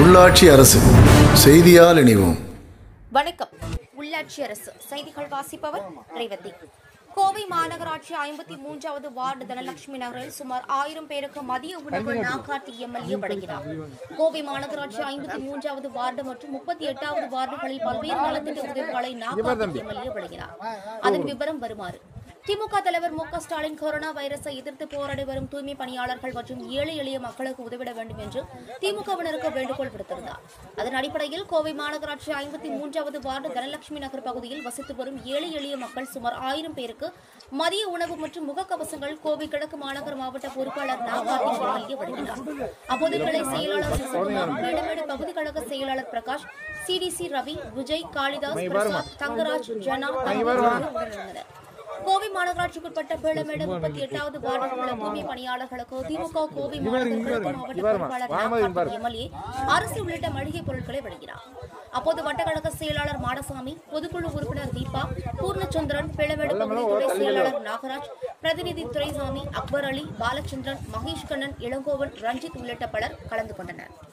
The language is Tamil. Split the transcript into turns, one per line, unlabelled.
உள்ளாட்சி அரசு செய்தியால் இணைவோம்
வணக்கம் உள்ளாட்சி அரசு செய்திகள் வாசிப்பவர் ரேவதி கோவை மாநகராட்சி ஐம்பத்தி மூன்றாவது வார்டு தனலட்சுமி நகரில் சுமார் ஆயிரம் பேருக்கு மதிய உணவு நாக்காட்டி எம்எல்ஏ வழங்கினார் கோவை மாநகராட்சி ஐம்பத்தி மூன்றாவது வார்டு மற்றும் முப்பத்தி எட்டாவது வார்டுகளில் பல்வேறு நலத்திட்ட உதவிகளை நாக்காட்டி எம்எல்ஏ வழங்கினார் அதன் விவரம் வருமாறு திமுக தலைவர் மு க ஸ்டாலின் கொரோனா வைரஸை எதிர்த்து போராடி வரும் தூய்மை பணியாளர்கள் மற்றும் ஏழை எளிய மக்களுக்கு உதவிட வேண்டும் என்று திமுகவினருக்கு வேண்டுகோள் விடுத்திருந்தார் அதன் அடிப்படையில் கோவை மாநகராட்சி ஐம்பத்தி மூன்றாவது வார்டு தனலட்சுமி நகர் பகுதியில் வசித்து வரும் ஏழை எளிய மக்கள் சுமார் ஆயிரம் பேருக்கு மதிய உணவு மற்றும் முகக்கவசங்கள் கோவை கிழக்கு மாநகர மாவட்ட பொறுப்பாளர் நாகார்த்தி எம்எல்ஏ வழங்கினார் அப்போது கிளை செயலாளர் சிவகுமார் மேடமேடு பகுதி கழக செயலாளர் பிரகாஷ் சிடிசி ரவி விஜய் காளிதாஸ் பிரசாத் தங்கராஜ் ஜனா தங்கராஜ் உடனிருந்தனர் கோவை மாநகராட்சிக்குட்பட்ட பேளமேடு முப்பத்தி எட்டாவது வார்டில் உள்ள தூய்மை பணியாளர்களுக்கு திமுக கோவை மாநகர கிழக்கு மாவட்ட பொறுப்பாளர் நாகார்த்தி எம்எல்ஏ அரிசி உள்ளிட்ட மளிகை பொருட்களை வழங்கினார் அப்போது வட்டக்கழக செயலாளர் மாடசாமி பொதுக்குழு உறுப்பினர் தீபா பூர்ணச்சந்திரன் பிளமேடு பகுதி துறை செயலாளர் நாகராஜ் பிரதிநிதி துரைசாமி அக்பர் அலி பாலச்சந்திரன் மகேஷ் கண்ணன் இளங்கோவன் ரஞ்சித் உள்ளிட்ட பலர் கலந்து கொண்டனர்